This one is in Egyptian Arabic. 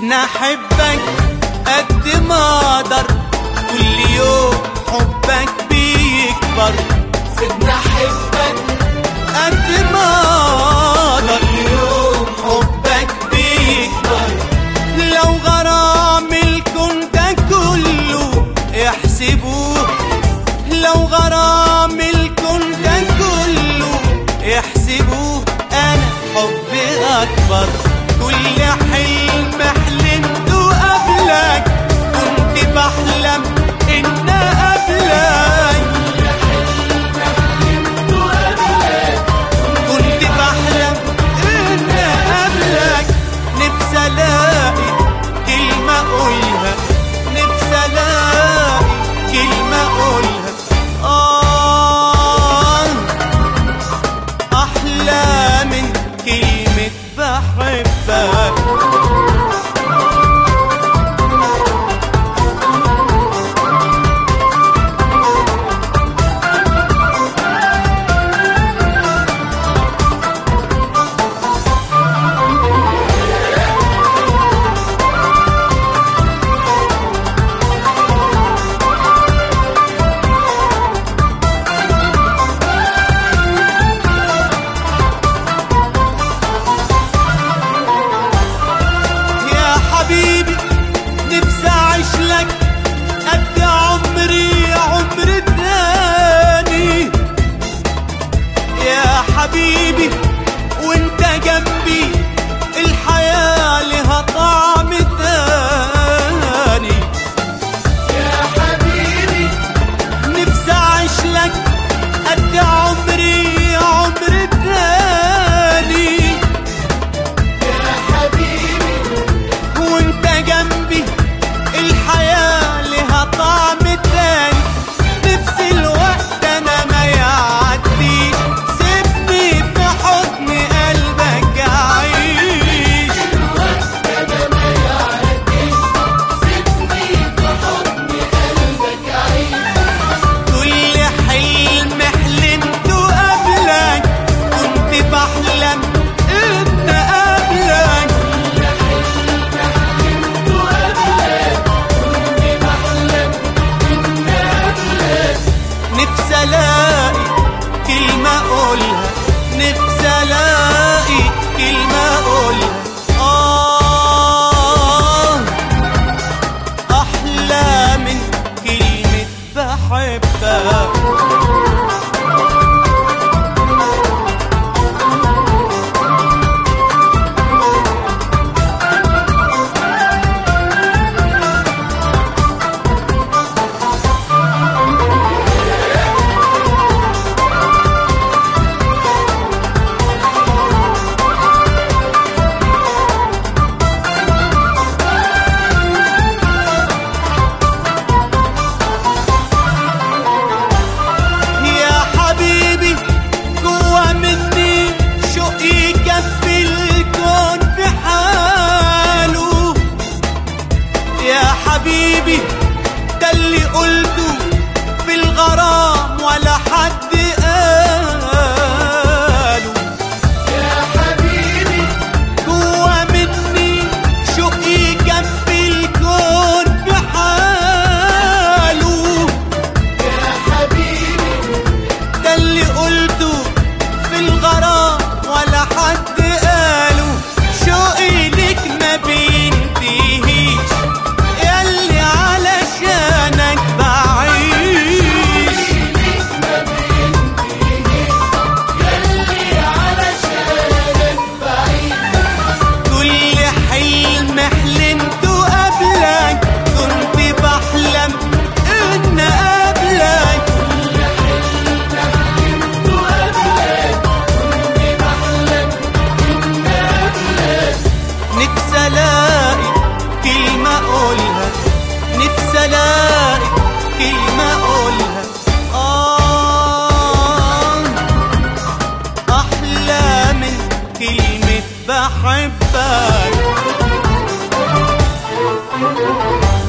احبك قد ما اقدر كل يوم حبك بيكبر سيبنا احبك قد ما اقدر كل يوم حبك بيكبر لو غرام الكون ده كله يحسبوه لو غرام الكون ده كله يحسبوه انا حبي اكبر كل حلم حلمته قبلك كنت بحلم ان قبلك كنت بحلم ان قبلك نفسي الاقي كلمة اقولها نفسي الاقي كلمة اقولها آه احلى من كلمة بحبك يا حبيبي نفسي اعيش لك قد عمري عمر تاني يا حبيبي وانت جنبي الحياة لها طعم تاني يا حبيبي نفسي اعيش لك قد عمري عمر تاني يا حبيبي وانت جنبي الحياة لها طعم تاني نفس الوقت انا ما يعديش سيبني في حضن قلبك اعيش انا ما يعديش سيبني في حضن قلبك عيش كل حلم حلمته قبلك كنت بحلم ان قبلك نفسي الاقي كلمة اقولها نفسي الاقي كلمة اقولها آه احلى من كلمة بحبك يا حبيبي جوا مني شوقي يكفي الكون في حاله يا حبيبي ده اللي قلته في الغرام ولا حد قاله يا حبيبي جوا مني شوقي يكفي الكون في حاله يا حبيبي ده اللي قلته في الغرام ولا حد قاله شوقي لك ما بينتهيش ياللي علشانك بعيش يلي علشانك بعيد كل حلم حلمته قبلك كنت بحلم ان قبلك نفسي الاقي كلمة اقولها نفسي الاقي كلمة اقولها آه احلى من كلمة بحبك